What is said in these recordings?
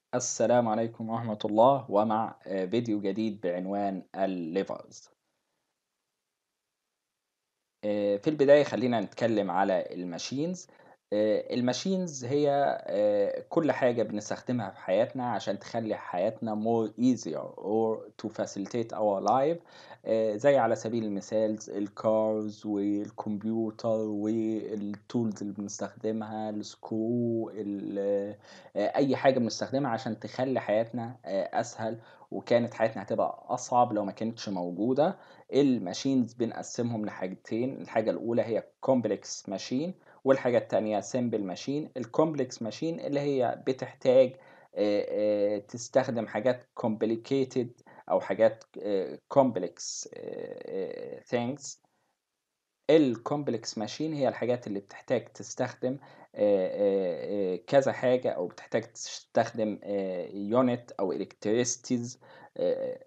السلام عليكم ورحمة الله ومع آه، فيديو جديد بعنوان الليفرز آه، في البداية خلينا نتكلم على الماشينز آه، الماشينز هي آه، كل حاجة بنستخدمها في حياتنا عشان تخلي حياتنا more easier or to facilitate our life آه، زي على سبيل المثال الكارز والكمبيوتر والتولز اللي بنستخدمها السكرو ال- آه، أي حاجة بنستخدمها عشان تخلي حياتنا آه، أسهل وكانت حياتنا هتبقى أصعب لو ما كانتش موجودة الماشينز بنقسمهم لحاجتين الحاجة الأولى هي complex machine والحاجة التانية simple machine الكومبلكس ماشين اللي هي بتحتاج آه، آه، تستخدم حاجات complicated أو حاجات آه، complex آه، آه، things الكومبلكس ماشين هي الحاجات اللي بتحتاج تستخدم آه، آه، آه، كذا حاجة أو بتحتاج تستخدم يونت أو electricities آه،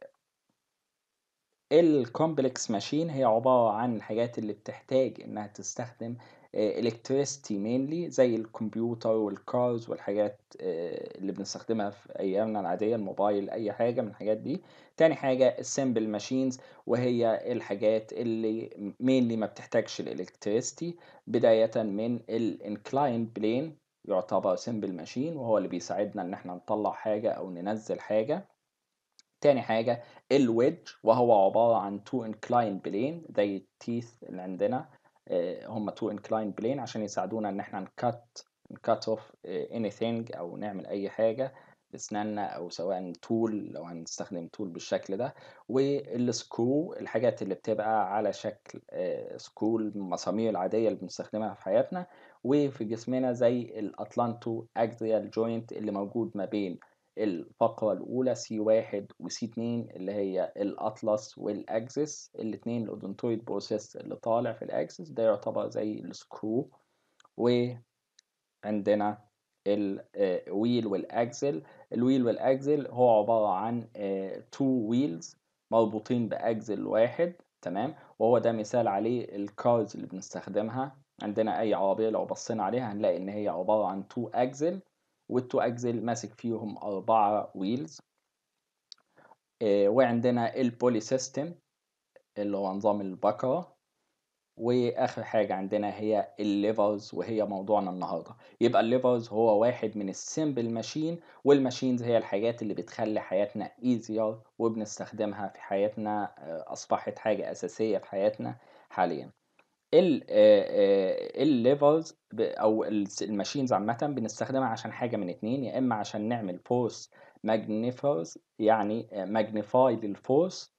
الكومبلكس ماشين هي عبارة عن الحاجات اللي بتحتاج إنها تستخدم electricity mainly زي الكمبيوتر والكارز والحاجات آه، اللي بنستخدمها في أيامنا العادية الموبايل أي حاجة من الحاجات دي تاني حاجة السيمبل ماشينز وهي الحاجات اللي mainly ما بتحتاجش الالكتريستي بداية من الانكلاين بلين يعتبر سيمبل ماشين وهو اللي بيساعدنا إن احنا نطلع حاجة أو ننزل حاجة تاني حاجة الويدج وهو عبارة عن تو انكلاين بلين زي التيث اللي عندنا آه، هم تو انكلاين بلين عشان يساعدونا ان احنا نكت نكت اوف anything او نعمل اي حاجة باسناننا او سواء تول لو هنستخدم تول بالشكل ده والسكرو الحاجات اللي بتبقى على شكل سكرو المسامير العادية اللي بنستخدمها في حياتنا وفي جسمنا زي الاتلانتو اكزيال جوينت اللي موجود ما بين الفقرة الأولى سي واحد وسي اتنين اللي هي الأطلس والأكسس الاتنين الأودونتويد بروسيس اللي طالع في الأكسس ده يعتبر زي السكرو وعندنا الويل والأكسل الويل والأكسل هو عبارة عن تو ويلز مربوطين بأكسل واحد تمام وهو ده مثال عليه الكارز اللي بنستخدمها عندنا أي عربية لو بصينا عليها هنلاقي إن هي عبارة عن تو أكسل والتو اكزل ماسك فيهم أربعة ويلز وعندنا البولي سيستم اللي هو نظام البكرة وآخر حاجة عندنا هي الليفرز وهي موضوعنا النهاردة يبقى الليفرز هو واحد من السيمبل ماشين والماشينز هي الحاجات اللي بتخلي حياتنا easier وبنستخدمها في حياتنا آه، أصبحت حاجة أساسية في حياتنا حاليا الليفرز او الس- الماشينز عامه بنستخدمها عشان حاجه من اتنين يا اما عشان نعمل فورس ماجنيفرز يعني ماجنيفاي للفورس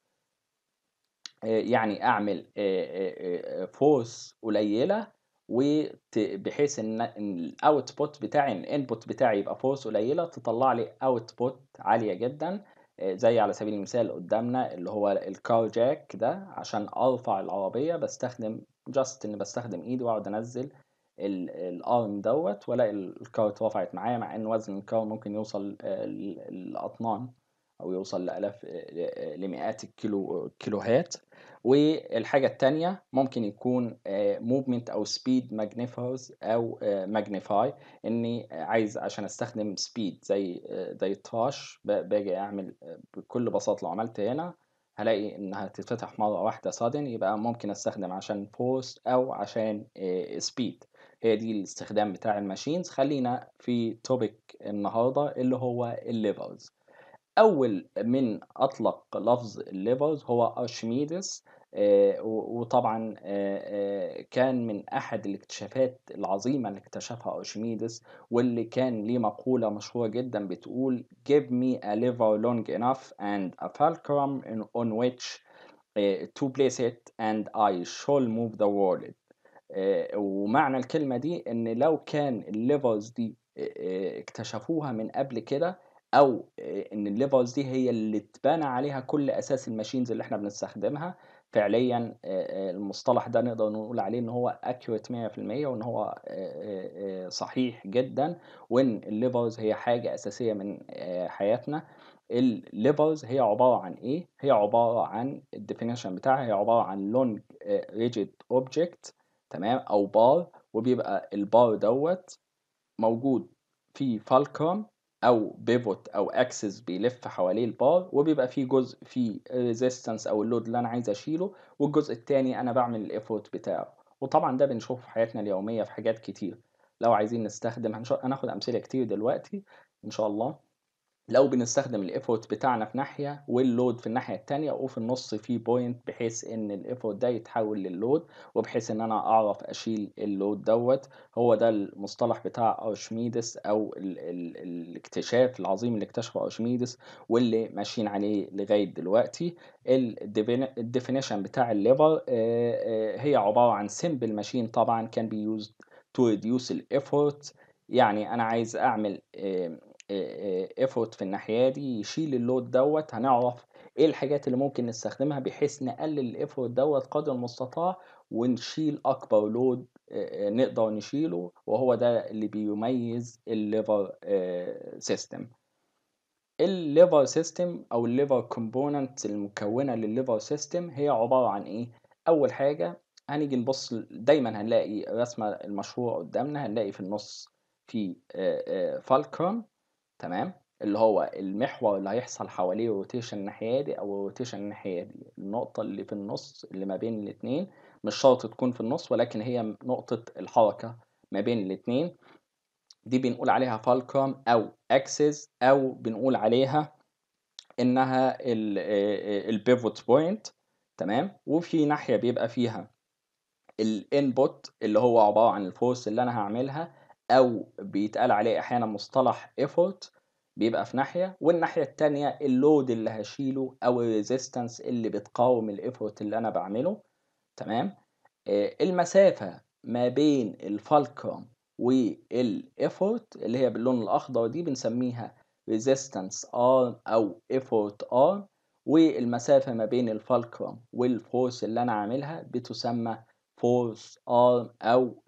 يعني اعمل فورس قليله وبحيث ان الاوتبوت بتاعي الانبوت بتاعي يبقى فورس قليله تطلع لي اوتبوت عاليه جدا آه، زي على سبيل المثال قدامنا اللي هو الكار جاك ده عشان ارفع العربيه بستخدم جاست اني بستخدم ايدي واقعد انزل ال- الارم دوت والاقي الكار اترفعت معايا مع ان وزن الكار ممكن يوصل آه، ل- الاطنان او يوصل لالاف آه، لمئات الكيلو كيلوهات والحاجة التانية ممكن يكون موفمنت أو سبيد ماجنيفايرز أو ماجنيفاي إني عايز عشان أستخدم سبيد زي آه، زي التراش ب- باجي أعمل آه، بكل بساطة لو عملت هنا هلاقي إنها تتفتح مرة واحدة sudden يبقى ممكن أستخدم عشان فورس أو عشان سبيد هي دي الاستخدام بتاع الماشينز خلينا في توبيك النهاردة اللي هو الليفرز أول من أطلق لفظ الليفرز هو أرشميدس آه، و- وطبعا آه، آه، كان من أحد الاكتشافات العظيمة اللي اكتشفها أرشميدس واللي كان ليه مقولة مشهورة جدا بتقول Give me a lever long enough and a fulcrum in- on which uh, to place it and I shall move the world آه، ومعنى الكلمة دي إن لو كان الليفرز دي آه، آه، اكتشفوها من قبل كده أو آه، إن الليفرز دي هي اللي اتبنى عليها كل أساس الماشينز اللي إحنا بنستخدمها فعليا آه، آه، المصطلح ده نقدر نقول عليه إن هو accurate 100% وإن هو آه، آه، آه، صحيح جدا وإن الليفرز هي حاجة أساسية من آه، حياتنا الليفرز هي عبارة عن إيه؟ هي عبارة عن الديفينيشن بتاعها هي عبارة عن long آه، rigid object تمام او بار وبيبقى البار دوت موجود فيه فالكرم او بيفوت او اكسس بيلف حواليه البار وبيبقى فيه جزء فيه ريزيستنس او اللود اللي انا عايز اشيله والجزء التاني انا بعمل الايفورت بتاعه وطبعا ده بنشوفه في حياتنا اليوميه في حاجات كتير لو عايزين نستخدم هنشو... هناخد امثله كتير دلوقتي ان شاء الله لو بنستخدم الايفورت بتاعنا في ناحيه واللود في الناحيه التانية وفي النص في بوينت بحيث ان الايفورت ده يتحول للود وبحيث ان انا اعرف اشيل اللود دوت هو ده المصطلح بتاع ارشميدس او ال ال الاكتشاف العظيم اللي اكتشفه ارشميدس واللي ماشيين عليه لغايه دلوقتي الديفينيشن بتاع الليفر هي عباره عن سمبل ماشين طبعا كان بيوزد تو ريديوس الايفورت يعني انا عايز اعمل ايفورت في الناحيه دي يشيل اللود دوت هنعرف ايه الحاجات اللي ممكن نستخدمها بحيث نقلل الايفورت دوت قدر المستطاع ونشيل اكبر لود نقدر نشيله وهو ده اللي بيميز الليفر سيستم الليفر سيستم او الليفر كومبوننت المكونه للليفر سيستم هي عباره عن ايه اول حاجه هنيجي نبص دايما هنلاقي الرسمه المشهوره قدامنا هنلاقي في النص في فالكرون تمام اللي هو المحور اللي هيحصل حواليه روتيشن الناحيه دي او روتيشن الناحيه دي النقطه اللي في النص اللي ما بين الاثنين مش شرط تكون في النص ولكن هي نقطه الحركه ما بين الاثنين دي بنقول عليها فالكرم او اكسس او بنقول عليها انها البيفوت بوينت تمام وفي ناحيه بيبقى فيها الانبوت اللي هو عباره عن الفورس اللي انا هعملها او بيتقال عليه احيانا مصطلح ايفورت بيبقى في ناحيه والناحيه التانية اللود اللي هشيله او الريزيستنس اللي بتقاوم الايفورت اللي انا بعمله تمام المسافه ما بين الفالكرم والايفورت اللي هي باللون الاخضر دي بنسميها resistance arm او effort arm والمسافه ما بين الفالكرم والفورس اللي انا عاملها بتسمى force arm او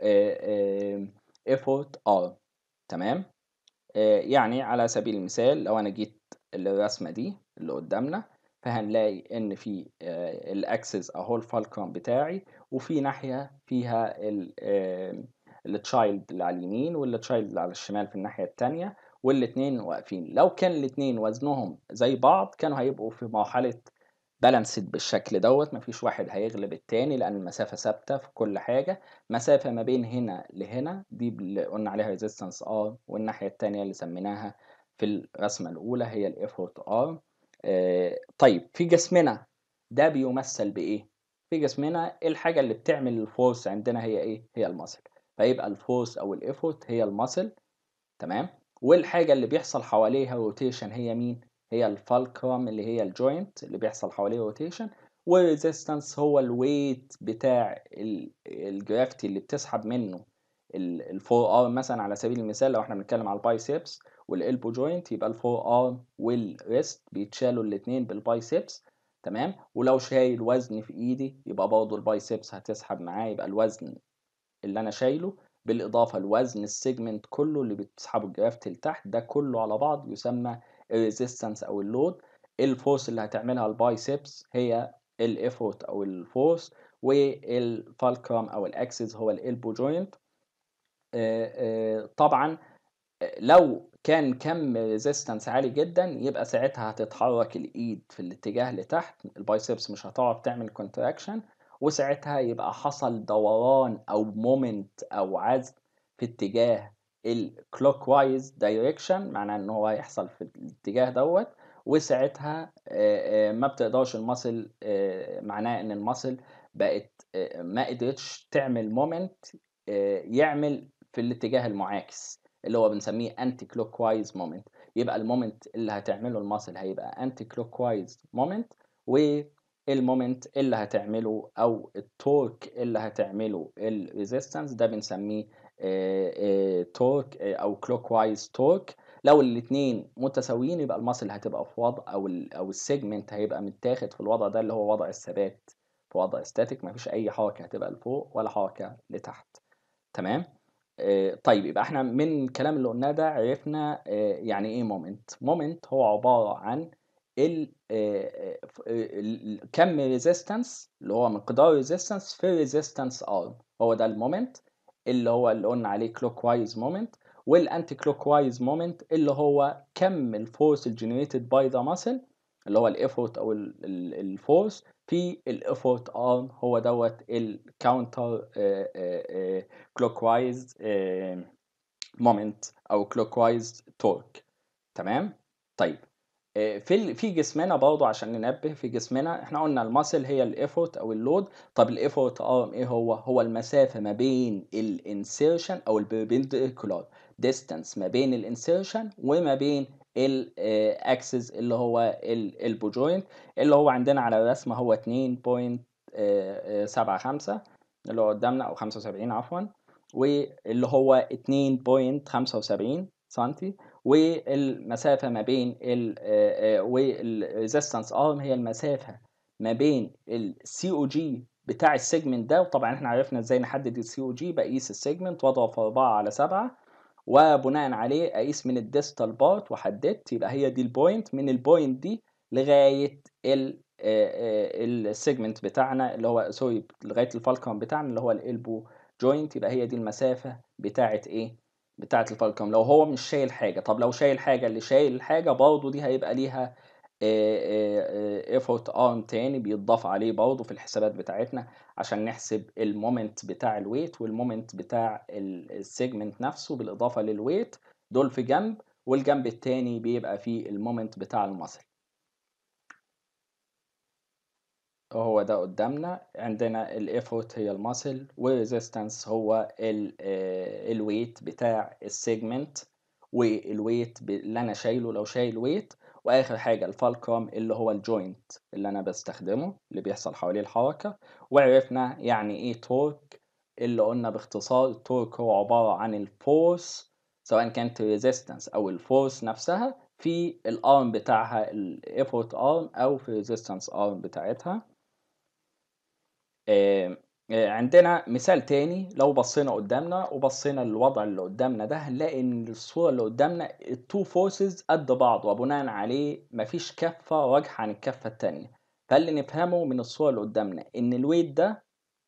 effort arm تمام يعني على سبيل المثال لو انا جيت الرسمه دي اللي قدامنا فهنلاقي ان في الاكسس اهو الفالكرم بتاعي وفي ناحيه فيها التشايلد اللي على اليمين والتشايلد اللي على الشمال في الناحيه الثانيه والاثنين واقفين لو كان الاثنين وزنهم زي بعض كانوا هيبقوا في مرحله بالانسد بالشكل دوت مفيش واحد هيغلب التاني لان المسافه ثابته في كل حاجه مسافه ما بين هنا لهنا دي اللي قلنا عليها ريزيستنس ار والناحيه الثانيه اللي سميناها في الرسمه الاولى هي الايفورت ار آه طيب في جسمنا ده بيمثل بايه في جسمنا الحاجه اللي بتعمل الفورس عندنا هي ايه هي المسل فيبقى الفورس او الايفورت هي المسل تمام والحاجه اللي بيحصل حواليها روتيشن هي مين هي الفالكرم اللي هي الجوينت اللي بيحصل حواليه روتيشن والريزيستنس هو الويت بتاع الجرافيتي اللي بتسحب منه الفور ارم مثلا على سبيل المثال لو احنا بنتكلم على البايسبس والالبو جوينت يبقى الفور ارم والريست بيتشالوا الاثنين بالبايسبس تمام ولو شايل وزن في ايدي يبقى برضه البايسبس هتسحب معاه يبقى الوزن اللي انا شايله بالاضافه لوزن السيجمنت كله اللي بتسحبه الجرافيتي لتحت ده كله على بعض يسمى الريزيستنس او اللود الفورس اللي هتعملها البايسبس هي الايفورت او الفورس والفالكرم او الاكسس هو الالبو جوينت طبعا لو كان كم ريزيستنس عالي جدا يبقى ساعتها هتتحرك الايد في الاتجاه لتحت البايسبس مش هتعرف تعمل كونتراكشن وساعتها يبقى حصل دوران او مومنت او عزم في اتجاه الكلوك وايز دايركشن معناه ان هو هيحصل في الاتجاه دوت وساعتها ما بتقدرش المصل معناه ان المصل بقت ما قدرتش تعمل مومنت يعمل في الاتجاه المعاكس اللي هو بنسميه انتي كلوك وايز مومنت يبقى المومنت اللي هتعمله المصل هيبقى انتي كلوك وايز مومنت والمومنت اللي هتعمله او التورك اللي هتعمله الريزيستنس ده بنسميه تورك او كلوك وايز تورك لو الاثنين متساويين يبقى المصل هتبقى في وضع او ال او السيجمنت هيبقى متاخد في الوضع ده اللي هو وضع الثبات في وضع ستاتيك مفيش اي حركه هتبقى لفوق ولا حركه لتحت تمام آه طيب يبقى احنا من الكلام اللي قلناه ده عرفنا آه يعني ايه مومنت مومنت هو عباره عن ال كم ريزيستنس اللي هو مقدار ريزيستنس في ريزيستنس ارم هو ده المومنت اللي هو اللي قلنا عليه كلوك وايز مومنت والانتي كلوك وايز مومنت اللي هو كم الفورس الجنريتد باي ذا ماسل اللي هو الايفورت او الفورس في الايفورت ارم هو دوت الكاونتر كلوك وايز مومنت او كلوك وايز تورك تمام طيب في في جسمنا برضه عشان ننبه في جسمنا احنا قلنا الماسل هي الايفورت او اللود طب الايفورت ارم ايه هو هو المسافه ما بين الانسيرشن او البربنديكولار ديستانس ما بين الانسيرشن وما بين الاكسس اللي هو الالبو جوينت اللي هو عندنا على الرسمه هو 2.75 اللي هو قدامنا او 75 عفوا واللي هو 2.75 سنتي والمسافة ما بين ال والريزيستنس ارم هي المسافة ما بين السي او جي بتاع السيجمنت ده وطبعا احنا عرفنا ازاي نحدد السي او جي بقيس السيجمنت واضرب في 4 على 7 وبناء عليه اقيس من الديستال بارت وحددت يبقى هي دي البوينت من البوينت دي لغايه ال السيجمنت بتاعنا اللي هو سوري لغايه الفالكم بتاعنا اللي هو الالبو جوينت يبقى هي دي المسافه بتاعه ايه بتاعه الفالكم لو هو مش شايل حاجه طب لو شايل حاجه اللي شايل حاجه برضه دي هيبقى ليها ايفورت ارم تاني بيتضاف عليه برضه في الحسابات بتاعتنا عشان نحسب المومنت بتاع الويت والمومنت بتاع السيجمنت نفسه بالاضافه للويت دول في جنب والجنب التاني بيبقى فيه المومنت بتاع المصل هو ده قدامنا عندنا الايفورت هي الماسل والريزيستنس هو الويت بتاع السيجمنت والويت اللي انا شايله لو شايل ويت واخر حاجه الفالكرم اللي هو الجوينت اللي انا بستخدمه اللي بيحصل حواليه الحركه وعرفنا يعني ايه تورك اللي قلنا باختصار التورك هو عباره عن الفورس سواء كانت ريزيستنس او الفورس نفسها في الارم بتاعها الايفورت ارم او في الريزيستنس ارم بتاعتها عندنا مثال تاني لو بصينا قدامنا وبصينا للوضع اللي قدامنا ده هنلاقي ان الصوره اللي قدامنا التو فورسز قد بعض وبناء عليه مفيش كفه راجحه عن الكفه التانيه فاللي نفهمه من الصوره اللي قدامنا ان الويت ده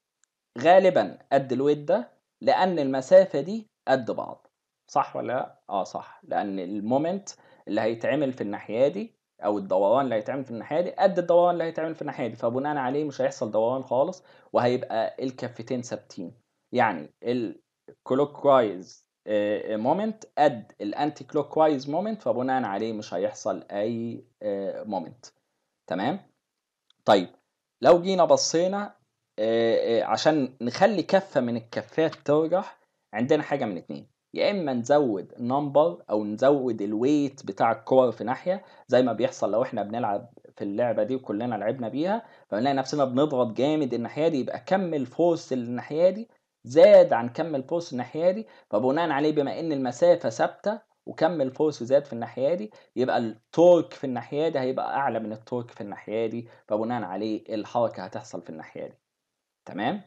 غالبا قد الويت ده لان المسافه دي قد بعض صح ولا لا اه صح لان المومنت اللي هيتعمل في الناحيه دي او الدوران اللي هيتعمل في الناحيه دي قد الدوران اللي هيتعمل في الناحيه دي فبناء عليه مش هيحصل دوران خالص وهيبقى الكفتين ثابتين يعني الكلوك وايز مومنت قد الانتي كلوك وايز مومنت فبناء عليه مش هيحصل اي مومنت تمام طيب لو جينا بصينا عشان نخلي كفه من الكفات ترجح عندنا حاجه من اتنين يا اما نزود نمبر او نزود الويت بتاع الكور في ناحيه زي ما بيحصل لو احنا بنلعب في اللعبه دي وكلنا لعبنا بيها فبنلاقي نفسنا بنضغط جامد الناحيه دي يبقى كم الفورس الناحيه دي زاد عن كم الفورس الناحيه دي فبناء عليه بما ان المسافه ثابته وكم الفورس زاد في الناحيه دي يبقى التورك في الناحيه دي هيبقى اعلى من التورك في الناحيه دي فبناء عليه الحركه هتحصل في الناحيه دي تمام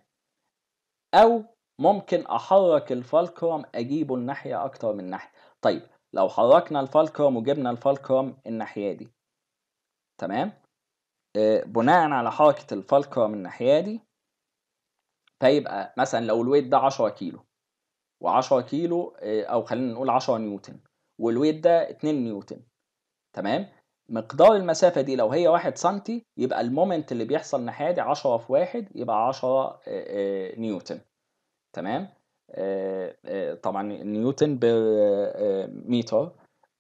او ممكن احرك الفالكرم اجيبه الناحيه اكتر من ناحيه طيب لو حركنا الفالكرم وجبنا الفالكرم الناحيه دي تمام آه بناء على حركه الفالكرم الناحيه دي فيبقى مثلا لو الويت ده 10 كيلو و10 كيلو آه او خلينا نقول 10 نيوتن والويت ده 2 نيوتن تمام مقدار المسافة دي لو هي واحد سنتي يبقى المومنت اللي بيحصل الناحية دي عشرة في واحد يبقى عشرة نيوتن تمام آه آه طبعا نيوتن بالمتر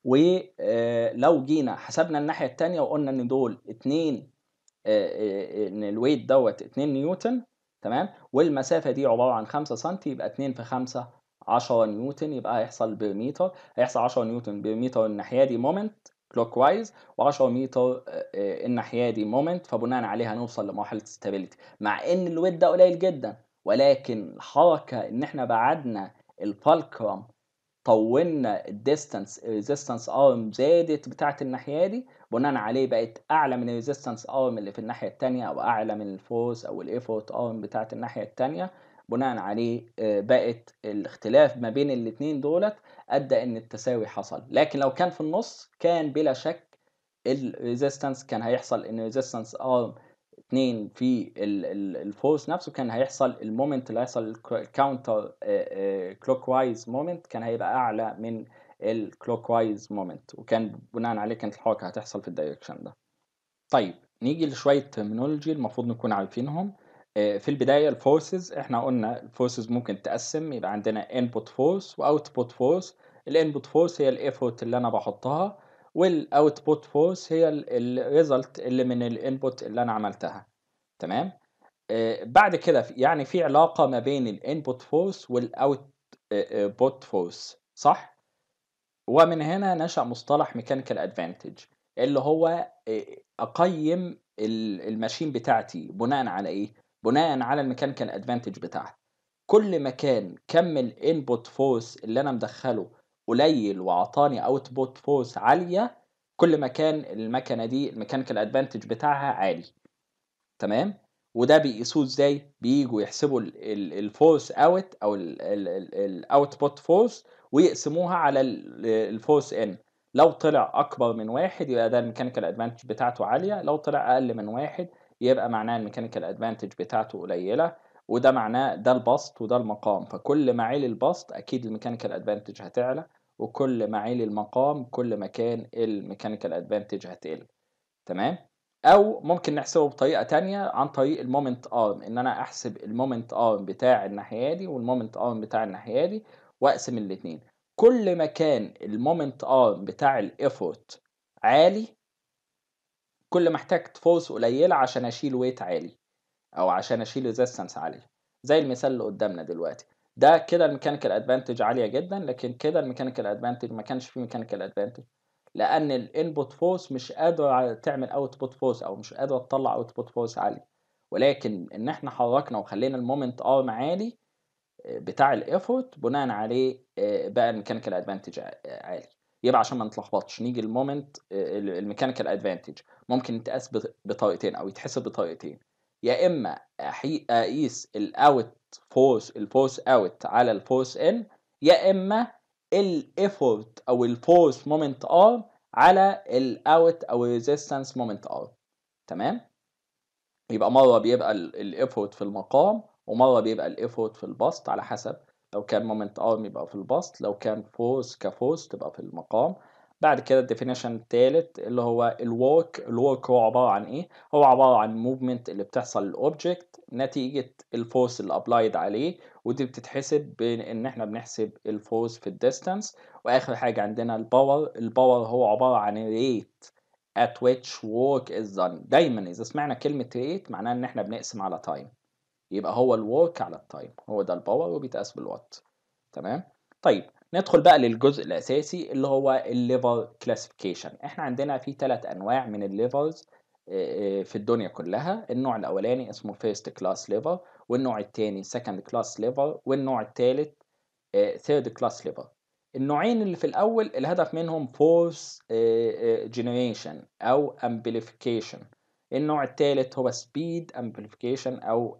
ولو جينا حسبنا الناحية التانية وقلنا ان دول اتنين آه ان الويت دوت اتنين نيوتن تمام والمسافة دي عبارة عن خمسة سنتي يبقى اتنين في خمسة عشرة نيوتن يبقى هيحصل برميتر هيحصل عشرة نيوتن برميتر الناحية دي مومنت كلوك وايز و10 متر الناحيه دي مومنت فبناء عليها هنوصل لمرحله ستابيليتي مع ان الويت ده قليل جدا ولكن الحركه ان احنا بعدنا الفالكرم طولنا الديستانس الريزيستنس ارم زادت بتاعه الناحيه دي بناء عليه بقت اعلى من الريزيستنس ارم اللي في الناحيه الثانيه او اعلى من الفورس او الايفورت ارم بتاعه الناحيه الثانيه بناء عليه بقت الاختلاف ما بين الاثنين دولت ادى ان التساوي حصل لكن لو كان في النص كان بلا شك الريزيستنس كان هيحصل ان الريزيستنس ارم 2 في الفورس نفسه كان هيحصل المومنت اللي هيحصل الكاونتر كلوك وايز مومنت كان هيبقى اعلى من الكلوك وايز مومنت وكان بناء عليه كانت الحركه هتحصل في الدايركشن ده طيب نيجي لشويه ترمينولوجي المفروض نكون عارفينهم في البدايه الفورسز احنا قلنا الفورسز ممكن تقسم يبقى عندنا انبوت فورس واوتبوت فورس الانبوت فورس هي الايفورت اللي انا بحطها والاوتبوت فورس هي الريزلت اللي من الانبوت اللي انا عملتها تمام آه بعد كده يعني في علاقه ما بين الانبوت فورس والاوتبوت فورس صح ومن هنا نشا مصطلح ميكانيكال ادفانتج اللي هو اقيم الماشين بتاعتي بناء على ايه بناء على الميكانيكال ادفانتج بتاعها كل ما كان كم الانبوت فورس اللي انا مدخله قليل واعطاني اوتبوت فورس عاليه كل ما كان المكنه دي الميكانيكال ادفانتج بتاعها عالي تمام وده بيقيسوه ازاي بييجوا يحسبوا الفورس اوت او الاوتبوت فورس ويقسموها على الفورس ان لو طلع اكبر من واحد يبقى ده الميكانيكال ادفانتج بتاعته عاليه لو طلع اقل من واحد يبقى معناه الميكانيكال ادفانتج بتاعته قليله وده معناه ده البسط وده المقام فكل ما عالي البسط اكيد الميكانيكال ادفانتج هتعلى وكل ما عالي المقام كل ما كان الميكانيكال ادفانتج هتقل تمام او ممكن نحسبه بطريقه تانية عن طريق المومنت ارم ان انا احسب المومنت ارم بتاع الناحيه دي والمومنت ارم بتاع الناحيه دي واقسم الاثنين كل ما كان المومنت ارم بتاع الايفورت عالي كل ما احتاجت فورس قليله عشان اشيل ويت عالي او عشان اشيل ريزيستنس عاليه زي المثال اللي قدامنا دلوقتي ده كده الميكانيكال ادفانتج عاليه جدا لكن كده الميكانيكال ادفانتج ما كانش فيه ميكانيكال ادفانتج لان الانبوت فورس مش قادره تعمل اوتبوت فورس او مش قادره تطلع اوتبوت فورس عالي ولكن ان احنا حركنا وخلينا المومنت ارم عالي بتاع الايفورت بناء عليه بقى الميكانيكال ادفانتج عالي يبقى عشان ما نتلخبطش نيجي المومنت الميكانيكال ادفانتج ممكن يتقاس بطريقتين او يتحسب بطريقتين يا اما اقيس الاوت فورس الفورس اوت على الفورس ان يا اما الايفورت او الفورس مومنت ار على الاوت او الريزيستنس مومنت ار تمام يبقى مره بيبقى الايفورت في المقام ومره بيبقى الايفورت في البسط على حسب لو كان مومنت ارم يبقى في البسط لو كان فورس كفورس تبقى في المقام بعد كده الديفينيشن الثالث اللي هو الورك الورك هو عباره عن ايه هو عباره عن موفمنت اللي بتحصل للاوبجكت نتيجه الفورس اللي ابلايد عليه ودي بتتحسب بان احنا بنحسب الفورس في الديستانس واخر حاجه عندنا الباور الباور هو عباره عن ريت at which work is done دايما اذا سمعنا كلمه ريت معناها ان احنا بنقسم على تايم يبقى هو الورك على التايم هو ده الباور وبيتقاس بالوات تمام طيب ندخل بقى للجزء الاساسي اللي هو الليفر كلاسيفيكيشن احنا عندنا في ثلاث انواع من الليفرز في الدنيا كلها النوع الاولاني اسمه فيرست كلاس ليفر والنوع الثاني سكند كلاس ليفر والنوع الثالث ثيرد كلاس ليفر النوعين اللي في الاول الهدف منهم فورس جنريشن او امبليفيكيشن النوع الثالث هو سبيد امبليفيكيشن او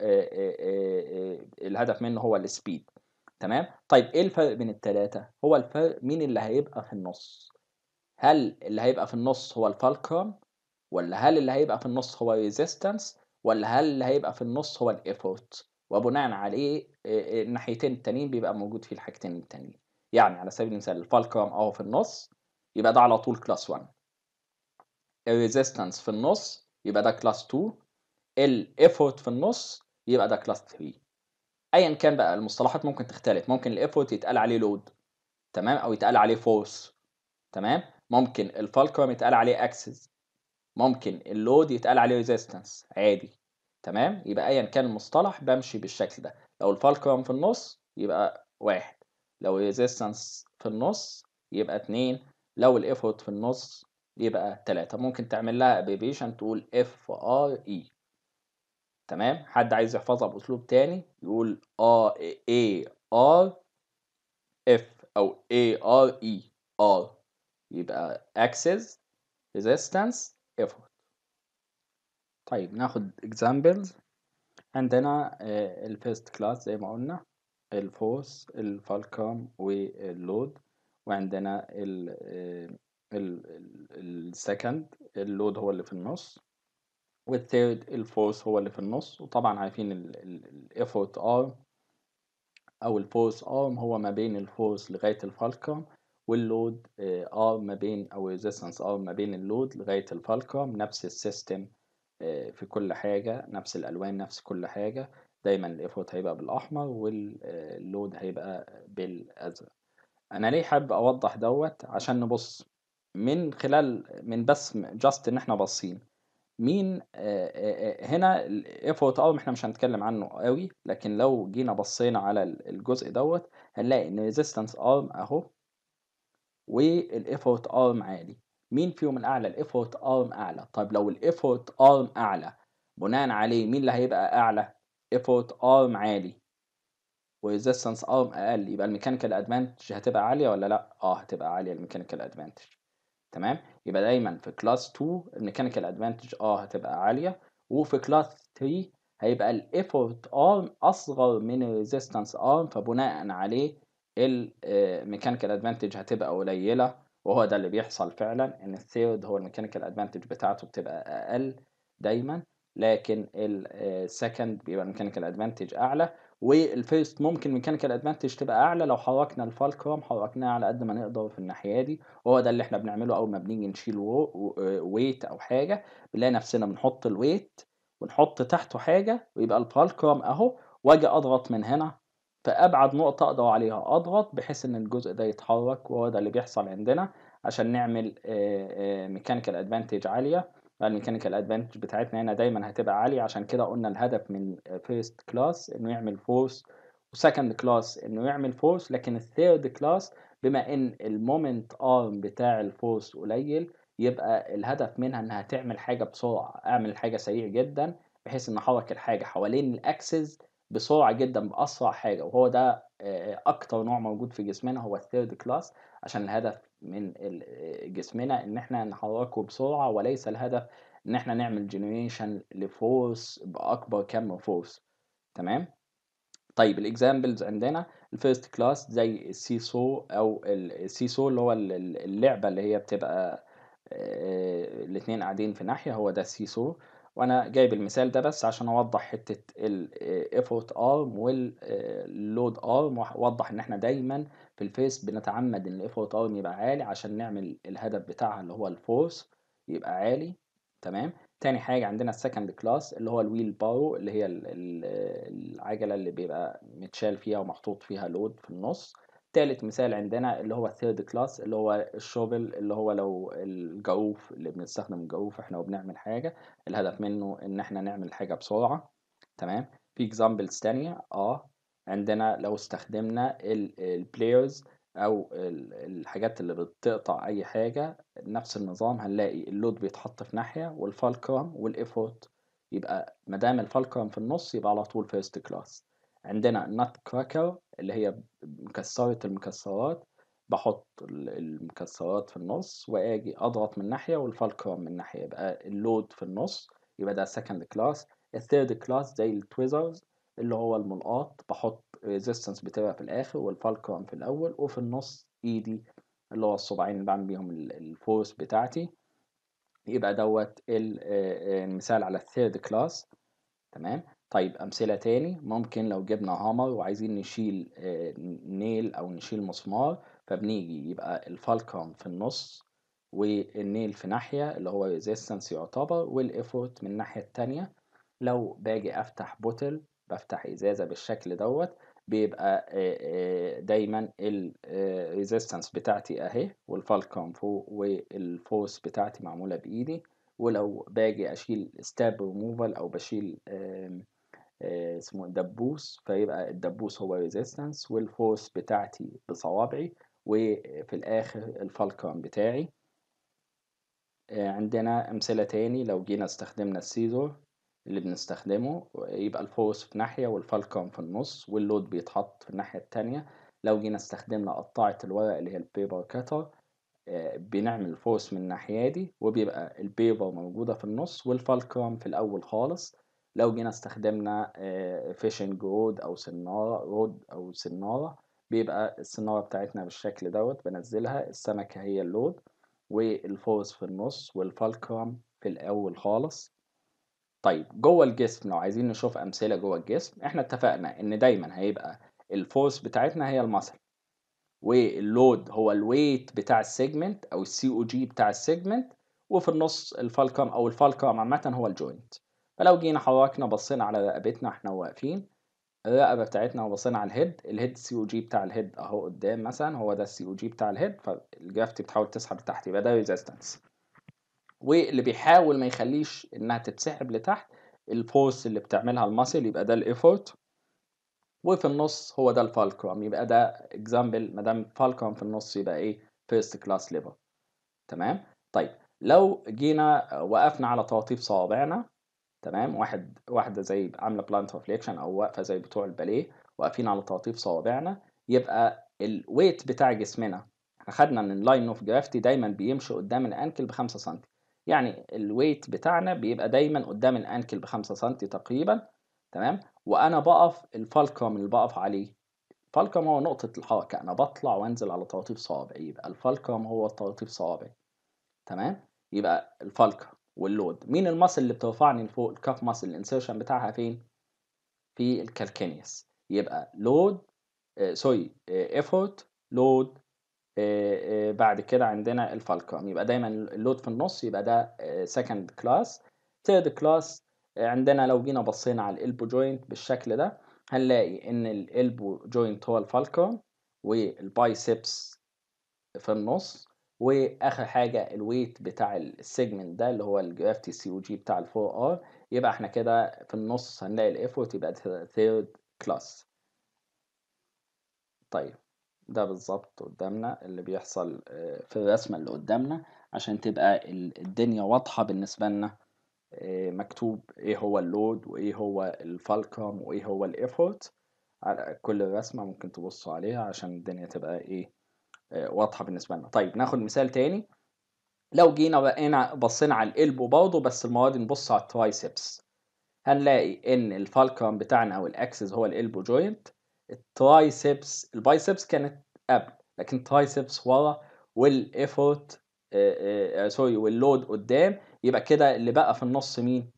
الهدف منه هو السبيد تمام طيب ايه الفرق بين الثلاثه هو الفرق مين اللي هيبقى في النص هل اللي هيبقى في النص هو الفالكرم ولا هل اللي هيبقى في النص هو ريزيستنس ولا هل اللي هيبقى في النص هو الايفورت وبناء عليه الناحيتين التانيين بيبقى موجود فيه الحاجتين التانيين يعني على سبيل المثال الفالكرم اهو في النص يبقى ده على طول كلاس 1 الريزيستنس في النص يبقى ده كلاس 2 الايفورت في النص يبقى ده كلاس 3 ايا كان بقى المصطلحات ممكن تختلف ممكن الايفورت يتقال عليه لود تمام او يتقال عليه فورس تمام ممكن الفالكرم يتقال عليه اكسس ممكن اللود يتقال عليه ريزيستنس عادي تمام يبقى ايا كان المصطلح بمشي بالشكل ده لو الفالكرم في النص يبقى واحد لو ريزيستنس في النص يبقى اتنين لو الايفورت في النص يبقى تلاتة ممكن تعمل لها ابريفيشن تقول اف ار اي تمام حد عايز يحفظها باسلوب تاني يقول ار اي ار اف او اي ار اي ار يبقى access resistance effort طيب ناخد examples عندنا الفيرست كلاس زي ما قلنا الفورس الفالكرم واللود وعندنا السكند اللود هو اللي في النص والثيرد الفورس هو اللي في النص وطبعا عارفين الايفورت ارم او الفورس ارم هو ما بين الفورس لغايه الفالكرم واللود ارم ما بين او ريزيستنس ارم ما بين اللود لغايه الفالكرم نفس السيستم في كل حاجه نفس الالوان نفس كل حاجه دايما الايفورت هيبقى بالاحمر واللود هيبقى بالازرق انا ليه حابب اوضح دوت عشان نبص من خلال من بس جاست ان احنا باصين مين هنا الايفورت ارم احنا مش هنتكلم عنه قوي لكن لو جينا بصينا على الجزء دوت هنلاقي ان ريزيستنس ارم اهو والايفورت ارم عالي مين فيهم الاعلى الايفورت ارم اعلى طيب لو الايفورت ارم اعلى بناء عليه مين اللي هيبقى اعلى ايفورت ارم عالي وريزيستنس ارم اقل يبقى الميكانيكال ادفانتج هتبقى عاليه ولا لا اه هتبقى عاليه الميكانيكال ادفانتج تمام يبقى دايما في كلاس 2 الميكانيكال ادفانتج اه هتبقى عاليه وفي كلاس 3 هيبقى الايفورت ارم اصغر من الريزيستنس ارم فبناء عليه الميكانيكال ادفانتج هتبقى قليله وهو ده اللي بيحصل فعلا ان الثيرد هو الميكانيكال ادفانتج بتاعته بتبقى اقل دايما لكن السكند بيبقى الميكانيكال ادفانتج اعلى والفيرست ممكن ميكانيكال ادفانتج تبقى اعلى لو حركنا الفالكرم حركناه على قد ما نقدر في الناحيه دي وهو ده اللي احنا بنعمله اول ما بنيجي نشيل ويت او حاجه بنلاقي نفسنا بنحط الويت ونحط تحته حاجه ويبقى الفالكرم اهو واجي اضغط من هنا فابعد نقطه اقدر عليها اضغط بحيث ان الجزء ده يتحرك وهو ده اللي بيحصل عندنا عشان نعمل ميكانيكال ادفانتج عاليه الميكانيكال ادفانتج بتاعتنا هنا دايما هتبقى عاليه عشان كده قلنا الهدف من فيرست كلاس انه يعمل فورس وسكند كلاس انه يعمل فورس لكن الثيرد كلاس بما ان المومنت ارم بتاع الفورس قليل يبقى الهدف منها انها تعمل حاجه بسرعه اعمل حاجه سريع جدا بحيث ان احرك الحاجه حوالين الاكسس بسرعه جدا باسرع حاجه وهو ده اكتر نوع موجود في جسمنا هو الثيرد كلاس عشان الهدف من جسمنا ان احنا نحركه بسرعه وليس الهدف ان احنا نعمل جنريشن لفورس باكبر كم فورس تمام طيب الاكزامبلز عندنا الفيرست كلاس زي السيسو او السيسو اللي هو اللعبه اللي هي بتبقى الاثنين قاعدين في ناحيه هو ده السيسو وانا جايب المثال ده بس عشان اوضح حته الايفورت ارم واللود ارم واوضح ان احنا دايما في الفيس بنتعمد ان الايفورت ارم يبقى عالي عشان نعمل الهدف بتاعها اللي هو الفورس يبقى عالي تمام تاني حاجه عندنا السكند كلاس اللي هو الويل بارو اللي هي العجله اللي بيبقى متشال فيها ومحطوط فيها لود في النص تالت مثال عندنا اللي هو الثيرد كلاس اللي هو الشوبل اللي هو لو الجروف اللي بنستخدم الجروف احنا وبنعمل حاجة الهدف منه ان احنا نعمل حاجة بسرعة تمام في اكزامبلز تانية اه عندنا لو استخدمنا البلايرز او الحاجات اللي بتقطع اي حاجة نفس النظام هنلاقي اللود بيتحط في ناحية والفالكرم والايفورت يبقى مادام الفالكرم في النص يبقى على طول فيرست كلاس عندنا النت كراكر اللي هي مكسرة المكسرات بحط المكسرات في النص واجي اضغط من ناحية والفالكرم من ناحية يبقى اللود في النص يبقى ده second class الثيرد كلاس زي التويزرز اللي هو الملقاط بحط ريزيستنس بتبقى في الاخر والفالكرم في الاول وفي النص ايدي اللي هو الصباعين اللي بعمل بيهم الفورس بتاعتي يبقى دوت المثال على الثيرد كلاس تمام طيب أمثلة تاني ممكن لو جبنا هامر وعايزين نشيل نيل أو نشيل مسمار فبنيجي يبقى الفالكرم في النص والنيل في ناحية اللي هو ريزيستنس يعتبر والإيفورت من الناحية التانية لو باجي أفتح بوتل بفتح إزازة بالشكل دوت بيبقى دايما الريزيستنس بتاعتي أهي والفالكرم فوق والفورس بتاعتي معمولة بإيدي ولو باجي أشيل ستاب ريموفال أو بشيل اسمه دبوس فيبقى الدبوس هو ريزيستنس والفورس بتاعتي بصوابعي وفي الآخر الفالكرم بتاعي عندنا أمثلة تاني لو جينا استخدمنا السيزور اللي بنستخدمه يبقى الفورس في ناحية والفالكرم في النص واللود بيتحط في الناحية التانية لو جينا استخدمنا قطاعة الورق اللي هي البيبر كاتر بنعمل فورس من الناحية دي وبيبقى البيبر موجودة في النص والفالكرم في الأول خالص لو جينا استخدمنا فيشنج رود أو سنارة رود أو سنارة بيبقى السنارة بتاعتنا بالشكل دوت بنزلها السمكة هي اللود والفورس في النص والفالكرم في الأول خالص طيب جوه الجسم لو عايزين نشوف امثله جوه الجسم احنا اتفقنا ان دايما هيبقى الفورس بتاعتنا هي المسل واللود هو الويت بتاع السيجمنت او السي او جي بتاع السيجمنت وفي النص الفالكم او الفالكم عامه هو الجوينت فلو جينا حركنا بصينا على رقبتنا احنا واقفين الرقبه بتاعتنا وبصينا على الهيد الهيد سي او جي بتاع الهيد اهو قدام مثلا هو ده السي او جي بتاع الهيد فالجرافيتي بتحاول تسحب لتحت يبقى ده ريزيستنس واللي بيحاول ما يخليش انها تتسحب لتحت الفورس اللي بتعملها الماسل يبقى ده الايفورت وفي النص هو ده الفالكرام يبقى ده اكزامبل ما دام فالكرام في النص يبقى ايه فيرست كلاس ليفر تمام طيب لو جينا وقفنا على تلطيف صوابعنا تمام واحد واحده زي عامله بلانت ريفليكشن او واقفه زي بتوع الباليه واقفين على تلطيف صوابعنا يبقى الويت بتاع جسمنا احنا خدنا ان اللاين اوف جرافتي دايما بيمشي قدام الانكل ب 5 سم يعني الويت بتاعنا بيبقى دايما قدام الانكل ب 5 سم تقريبا تمام وانا بقف الفالكم اللي بقف عليه الفالكم هو نقطة الحركة أنا بطلع وأنزل على تلطيف صوابعي يبقى الفالكم هو تلطيف صوابعي تمام يبقى الفالكم واللود مين المصل اللي بترفعني لفوق الكاف مصل الانسيرشن بتاعها فين في الكالكينيوس يبقى لود آه سوري ايفورت لود بعد كده عندنا الفالكم يبقى دايما اللود في النص يبقى ده سكند كلاس ثيرد كلاس عندنا لو جينا بصينا على الالبو جوينت بالشكل ده هنلاقي ان الالبو جوينت هو الفالكم والبايسبس في النص واخر حاجه الويت بتاع السيجمنت ده اللي هو الجرافتي سي او جي بتاع الفور ار يبقى احنا كده في النص هنلاقي الايفورت يبقى ثيرد كلاس طيب ده بالظبط قدامنا اللي بيحصل في الرسمه اللي قدامنا عشان تبقى الدنيا واضحه بالنسبه لنا مكتوب ايه هو اللود وايه هو الفالكم وايه هو الايفورت على كل الرسمه ممكن تبصوا عليها عشان الدنيا تبقى ايه واضحه بالنسبه لنا طيب ناخد مثال تاني لو جينا بقينا بصينا على القلب برضه بس المره دي نبص على الترايسبس هنلاقي ان الفالكم بتاعنا او الاكسس هو الالبو جوينت الترايسبس البايسبس كانت قبل لكن الترايسبس ورا والايفورت سوري واللود قدام يبقى كده اللي بقى في النص مين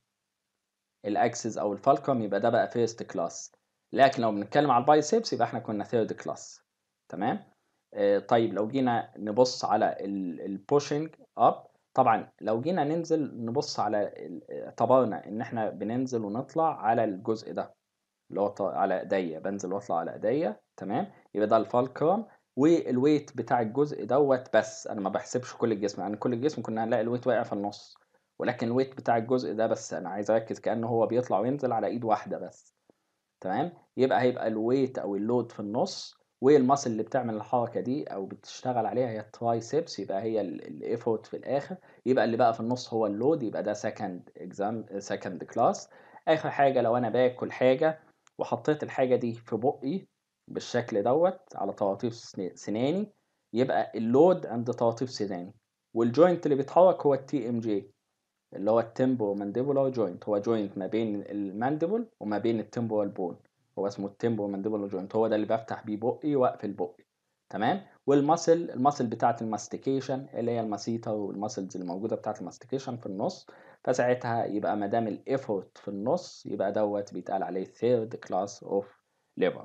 الاكسس او الفالكم يبقى ده بقى فيرست كلاس لكن لو بنتكلم على البايسبس يبقى احنا كنا ثيرد كلاس تمام آه طيب لو جينا نبص على البوشنج اب طبعا لو جينا ننزل نبص على اعتبرنا ان احنا بننزل ونطلع على الجزء ده اللي هو على ايديا بنزل واطلع على ايديا تمام يبقى ده الفالكرم والويت بتاع الجزء دوت بس انا ما بحسبش كل الجسم يعني كل الجسم كنا هنلاقي الويت واقع في النص ولكن الويت بتاع الجزء ده بس انا عايز اركز كانه هو بيطلع وينزل على ايد واحده بس تمام يبقى هيبقى الويت او اللود في النص والماسل اللي بتعمل الحركه دي او بتشتغل عليها هي الترايسبس يبقى هي الايفورت في الاخر يبقى اللي بقى في النص هو اللود يبقى ده سكند اكزام سكند كلاس اخر حاجه لو انا باكل حاجه وحطيت الحاجه دي في بقي بالشكل دوت على طراطيف سناني يبقى اللود عند طراطيف سناني والجوينت اللي بيتحرك هو التي ام جي اللي هو التمبو مانديبولار جوينت هو جوينت ما بين المانديبل وما بين التمبورال بون هو اسمه التمبو مانديبولار جوينت هو ده اللي بفتح بيه بقي واقفل بقي تمام والمسل المسل بتاعه الماستيكيشن اللي هي الماسيتا والمسلز اللي موجوده بتاعه الماستيكيشن في النص فساعتها يبقى ما دام الايفورت في النص يبقى دوت بيتقال عليه ثيرد كلاس اوف ليفر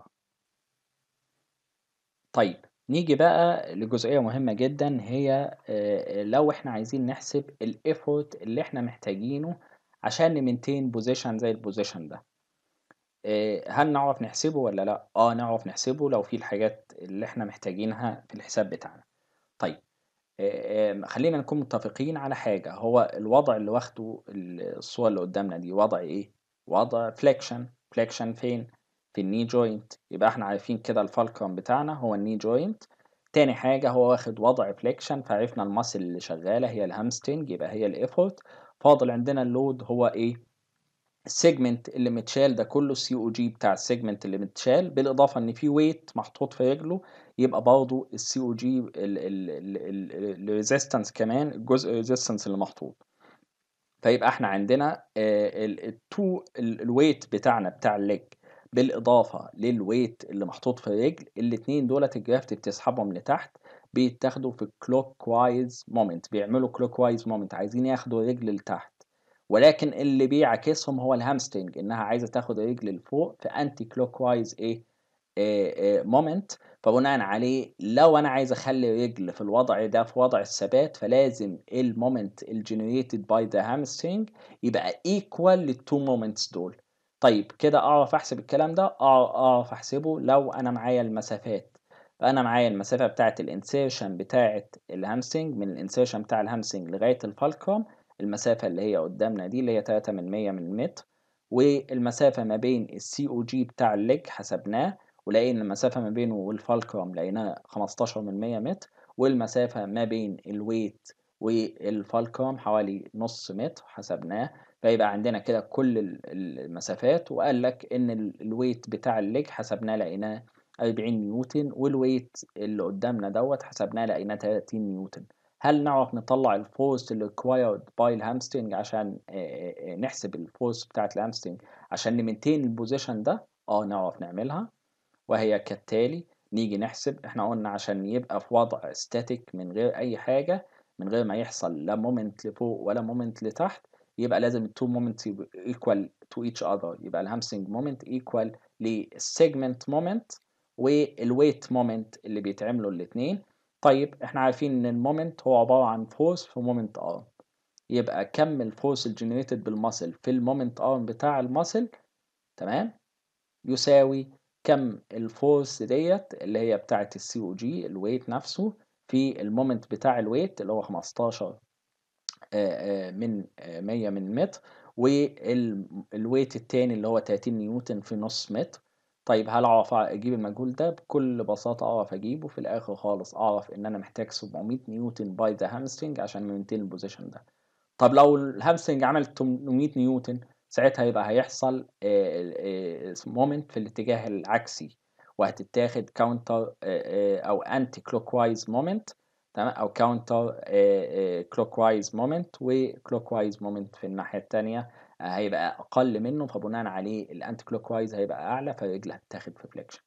طيب نيجي بقى لجزئية مهمة جدا هي لو احنا عايزين نحسب الايفورت اللي احنا محتاجينه عشان نمنتين بوزيشن زي البوزيشن ده هل نعرف نحسبه ولا لا اه نعرف نحسبه لو في الحاجات اللي احنا محتاجينها في الحساب بتاعنا طيب خلينا نكون متفقين على حاجة هو الوضع اللي واخده الصورة اللي قدامنا دي وضع ايه وضع فليكشن فليكشن فين في الني جوينت يبقى احنا عارفين كده الفالكرم بتاعنا هو الني جوينت تاني حاجة هو واخد وضع فليكشن فعرفنا الماسل اللي شغالة هي الهامسترنج يبقى هي الايفورت فاضل عندنا اللود هو ايه السيجمنت اللي متشال ده كله السي او جي بتاع السيجمنت اللي متشال بالاضافه ان في ويت محطوط في رجله يبقى برضه السي او جي الريزيستنس كمان الجزء الريزيستنس اللي محطوط فيبقى احنا عندنا التو الويت بتاعنا بتاع الليج بالاضافه للويت اللي محطوط في الرجل الاثنين دولت الجرافت بتسحبهم لتحت بيتاخدوا في كلوك وايز مومنت بيعملوا كلوك وايز مومنت عايزين ياخدوا الرجل لتحت ولكن اللي بيعكسهم هو الهامسترنج انها عايزه تاخد الرجل لفوق في انتي كلوك وايز ايه مومنت فبناء عليه لو انا عايز اخلي الرجل في الوضع ده في وضع الثبات فلازم المومنت الجنريتد باي ذا هامسترنج يبقى ايكوال للتو مومنتس دول طيب كده اعرف احسب الكلام ده اعرف احسبه لو انا معايا المسافات فانا معايا المسافه بتاعه الانسيرشن بتاعه الهامسترنج من الانسيرشن بتاع الهامسترنج لغايه الفالكروم المسافه اللي هي قدامنا دي اللي هي 3 من 100 من المتر والمسافه ما بين السي او جي بتاع الليج حسبناه ولقينا المسافه ما بينه والفالكروم لقيناها 15 من 100 متر والمسافه ما بين الويت والفالكروم حوالي نص متر حسبناه فيبقى عندنا كده كل المسافات وقال لك ان الويت بتاع الليج حسبناه لقيناه 40 نيوتن والويت اللي قدامنا دوت حسبناه لقيناه 30 نيوتن هل نعرف نطلع الفورس اللي required باي الهامسترنج عشان نحسب الفورس بتاعت الهامسترنج عشان نمنتين البوزيشن ده اه نعرف نعملها وهي كالتالي نيجي نحسب احنا قلنا عشان يبقى في وضع ستاتيك من غير اي حاجه من غير ما يحصل لا مومنت لفوق ولا مومنت لتحت يبقى لازم التو مومنتس يبقوا equal to each other يبقى الهامسترنج مومنت equal للسيجمنت مومنت والويت مومنت اللي بيتعملوا الاثنين طيب احنا عارفين ان المومنت هو عباره عن فورس في مومنت ارم يبقى كم الفورس الجنريتد بالماسل في المومنت ارم بتاع الماسل تمام يساوي كم الفورس ديت اللي هي بتاعه السي او جي الويت نفسه في المومنت بتاع الويت اللي هو 15 من 100 من متر والويت التاني اللي هو 30 نيوتن في نص متر طيب هل اعرف اجيب المجهول ده بكل بساطه اعرف اجيبه في الاخر خالص اعرف ان انا محتاج 700 نيوتن باي ذا هامسترنج عشان مينتين البوزيشن ده طب لو الهامسترنج عملت 800 نيوتن ساعتها يبقى هيحصل مومنت في الاتجاه العكسي وهتتاخد كاونتر او انتي كلوك وايز مومنت تمام او كاونتر كلوك وايز مومنت وكلوك وايز مومنت في الناحيه الثانيه هيبقى اقل منه فبناء عليه الانتي كلوك وايز هيبقى اعلى فالرجل هتتاخد في فليكشن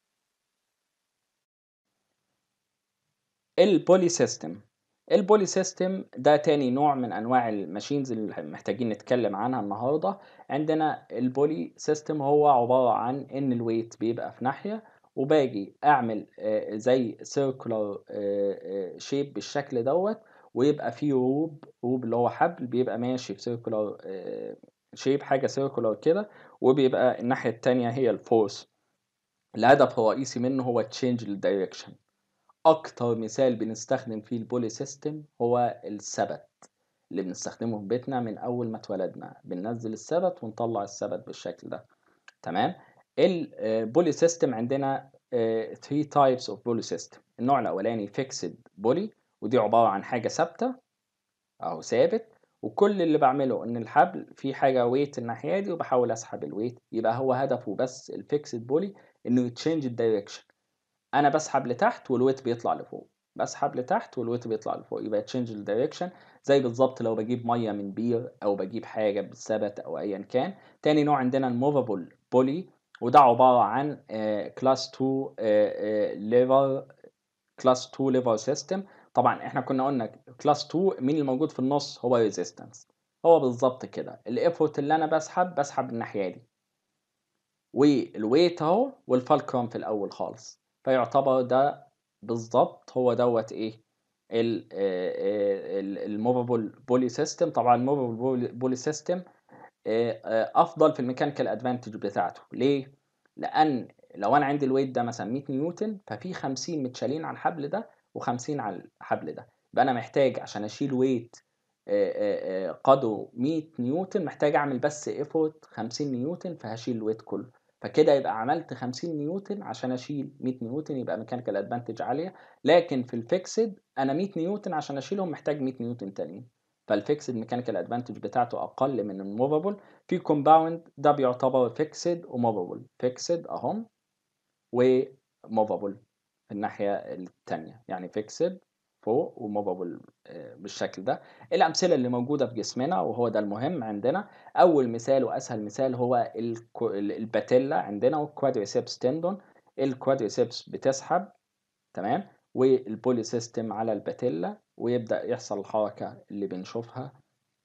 البولي سيستم البولي سيستم ده تاني نوع من انواع الماشينز اللي محتاجين نتكلم عنها النهارده عندنا البولي سيستم هو عباره عن ان الويت بيبقى في ناحيه وباجي اعمل زي سيركولار شيب بالشكل دوت ويبقى فيه روب روب اللي هو حبل بيبقى ماشي في سيركولار شيب حاجه سيركولار كده وبيبقى الناحيه التانية هي الفورس الهدف الرئيسي منه هو تشينج الدايركشن اكتر مثال بنستخدم فيه البولي سيستم هو الثبت اللي بنستخدمه في بيتنا من اول ما اتولدنا بننزل الثبت ونطلع الثبت بالشكل ده تمام البولي سيستم عندنا 3 تايبس اوف بولي سيستم النوع الاولاني فيكسد بولي ودي عباره عن حاجه ثابته او ثابت وكل اللي بعمله ان الحبل فيه حاجه ويت الناحيه دي وبحاول اسحب الويت يبقى هو هدفه بس الفيكسد بولي انه يتشينج الدايركشن انا بسحب لتحت والويت بيطلع لفوق بسحب لتحت والويت بيطلع لفوق يبقى تشينج الدايركشن زي بالظبط لو بجيب ميه من بير او بجيب حاجه بالثبت او ايا كان تاني نوع عندنا الموفابل بولي وده عباره عن كلاس 2 ليفر كلاس 2 ليفر سيستم طبعا احنا كنا قلنا كلاس 2 مين الموجود في النص هو ريزيستنس هو بالظبط كده الافورت اللي انا بسحب بسحب الناحيه دي والويت اهو والفالكروم في الاول خالص فيعتبر ده بالظبط هو دوت ايه الموفابل بولي سيستم طبعا الموفابل بولي سيستم افضل في الميكانيكال ادفانتج بتاعته ليه لان لو انا عندي الويت ده مثلا 100 نيوتن ففي 50 متشالين على الحبل ده و50 على الحبل ده يبقى انا محتاج عشان اشيل ويت قدره 100 نيوتن محتاج اعمل بس ايفورت 50 نيوتن فهشيل الويت كله فكده يبقى عملت 50 نيوتن عشان اشيل 100 نيوتن يبقى ميكانيكال ادفانتج عاليه لكن في الفيكسد انا 100 نيوتن عشان اشيلهم محتاج 100 نيوتن تانيين فالفيكسد ميكانيكال ادفانتج بتاعته اقل من الموفابل في كومباوند ده بيعتبر فيكسد وموفابل فيكسد اهم وموفابل في الناحيه الثانيه يعني فيكسد فوق وموفابل بالشكل ده الامثله اللي موجوده في جسمنا وهو ده المهم عندنا اول مثال واسهل مثال هو الباتيلا عندنا والكوادريسيبس تندون الكوادريسيبس بتسحب تمام والبولي سيستم على الباتيلا ويبدا يحصل الحركه اللي بنشوفها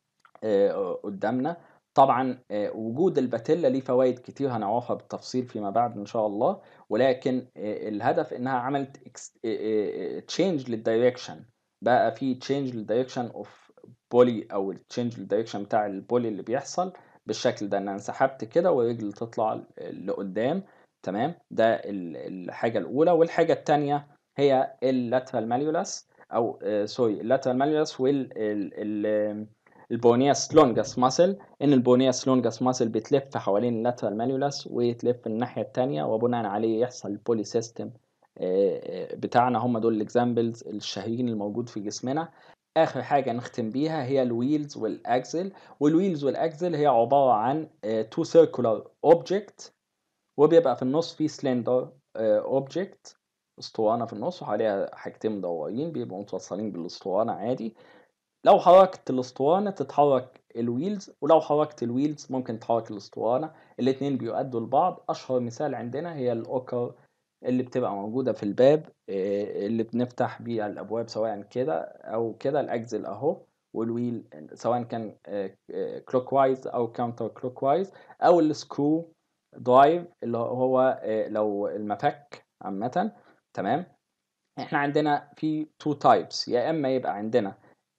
آه، قدامنا طبعا آه، وجود الباتيلا ليه فوائد كتير هنعرفها بالتفصيل فيما بعد ان شاء الله ولكن آه، الهدف انها عملت تشينج للدايركشن بقى في تشينج للدايركشن اوف بولي او التشينج للدايركشن بتاع البولي اللي بيحصل بالشكل ده ان انا انسحبت كده ورجلي تطلع لقدام تمام ده ال- الحاجه الاولى والحاجه الثانيه هي اللاترال ماليولاس او آه، سوري اللاترال ماليولاس وال ال- ال- البونياس لونجاس ماسل ان البونياس لونجاس ماسل بتلف حوالين اللاترال ماليولاس وتلف الناحيه الثانيه وبناء عليه يحصل البولي سيستم بتاعنا هم دول الاكزامبلز الشهيرين الموجود في جسمنا اخر حاجه نختم بيها هي الويلز والاكزل والويلز والاكزل هي عباره عن تو سيركولار اوبجكت وبيبقى في النص في سلندر اوبجكت اسطوانه في النص وحواليها حاجتين مدورين بيبقوا متوصلين بالاسطوانه عادي لو حركت الاسطوانه تتحرك الويلز ولو حركت الويلز ممكن تحرك الاسطوانه الاتنين بيؤدوا لبعض اشهر مثال عندنا هي الاوكر اللي بتبقى موجودة في الباب آه، اللي بنفتح بيه الأبواب سواء كده أو كده الأجزل أهو والويل سواء كان كلوك وايز أو كاونتر كلوك وايز أو السكرو درايف اللي هو آه، لو المفك عامة تمام احنا عندنا في تو تايبس يا اما يبقى عندنا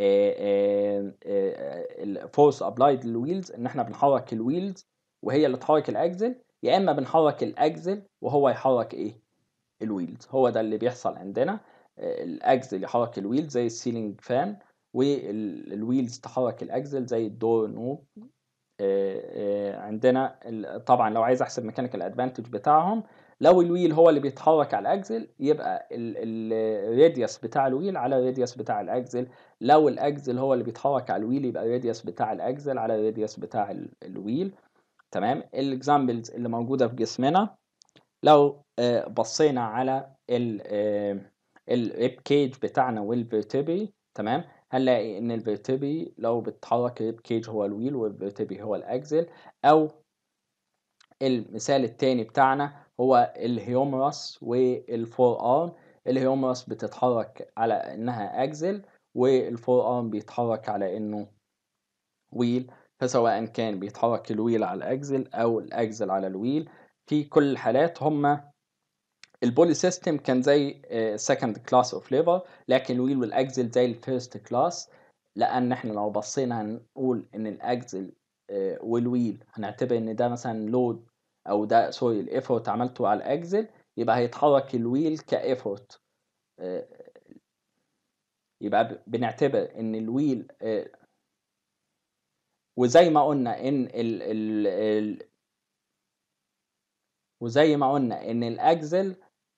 الفورس ابلايد للويلز ان احنا بنحرك الويلز وهي اللي تحرك الاجزل يا اما بنحرك الاجزل وهو يحرك ايه الويلز هو ده اللي بيحصل عندنا آه، الاجزل يحرك الويلز زي السيلينج فان والويلز تحرك الاجزل زي الدور نوب آه، آه، عندنا ال- طبعا لو عايز احسب ميكانيكال ادفانتج بتاعهم لو الويل هو اللي بيتحرك على الاجزل يبقى الراديوس بتاع الويل على الراديوس بتاع الاجزل لو الاجزل هو اللي بيتحرك على الويل يبقى الراديوس بتاع الاجزل على الراديوس بتاع ال- الويل تمام الاكزامبلز اللي موجوده في جسمنا لو آه، بصينا على الريب كيج بتاعنا والفيرتبري تمام هنلاقي ان الفيرتبري لو بتحرك الريب كيج هو الويل والفيرتبري هو الاكزل او المثال التاني بتاعنا هو الهيومرس والفور ارم الهيومرس بتتحرك على انها اكزل والفور ارم بيتحرك على انه ويل فسواء كان بيتحرك الويل على الاكزل او الاكزل على الويل في كل الحالات هما البولي سيستم كان زي سكند كلاس اوف ليفر لكن الويل والاكزل زي الفيرست كلاس لان احنا لو بصينا هنقول ان الاكزل آه، والويل هنعتبر ان ده مثلا لود او ده سوري الايفورت عملته على الاكزل يبقى هيتحرك الويل كايفورت يبقى ب- بنعتبر ان الويل آه، وزي ما قلنا ان ال ال ال وزي ما قلنا ان الاكزل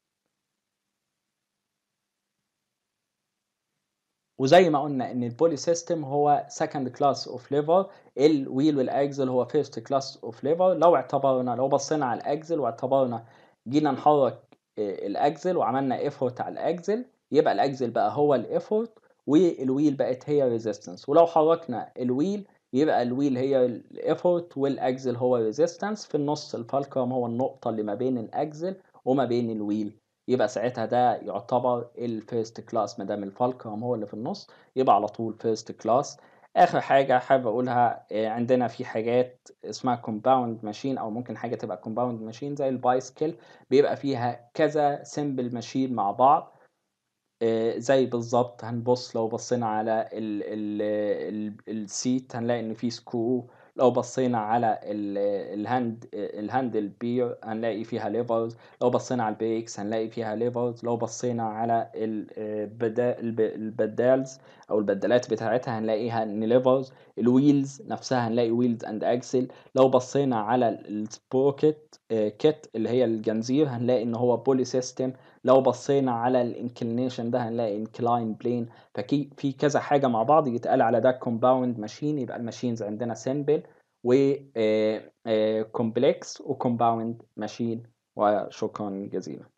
وزي ما قلنا ان البولي سيستم هو سكند كلاس اوف ليفر الويل والاكزل هو فيرست كلاس اوف ليفر لو اعتبرنا لو بصينا على الاكزل واعتبرنا جينا نحرك آه، الاكزل وعملنا ايفورت على الاكزل يبقى الاكزل بقى هو الايفورت والويل بقت هي ريزيستنس ولو حركنا الويل يبقى الويل هي الايفورت والاكزل هو ريزيستنس في النص الفالكرم هو النقطة اللي ما بين الاكزل وما بين الويل يبقى ساعتها ده يعتبر الفيرست كلاس ما دام الفالكرم هو اللي في النص يبقى على طول فيرست كلاس اخر حاجه حابب اقولها آه، عندنا في حاجات اسمها كومباوند ماشين او ممكن حاجه تبقى كومباوند ماشين زي البايسكل بيبقى فيها كذا سيمبل ماشين مع بعض آه، زي بالظبط هنبص لو بصينا على ال ال ال السيت هنلاقي ان في سكرو لو بصينا على ال الهاند الهاندل بير هنلاقي فيها ليفرز لو بصينا على البريكس هنلاقي فيها ليفرز لو بصينا على البدا- الب- البدالز او البدالات بتاعتها هنلاقيها ان ليفرز الويلز نفسها هنلاقي ويلز اند اكسل لو بصينا على السبروكت كيت اللي هي الجنزير هنلاقي ان هو بولي سيستم لو بصينا على الانكلينيشن ده هنلاقي انكلاين بلين فكي في كذا حاجه مع بعض يتقال على ده كومباوند ماشين يبقى الماشينز عندنا سيمبل و كومبلكس وكومباوند ماشين وشكرا جزيلا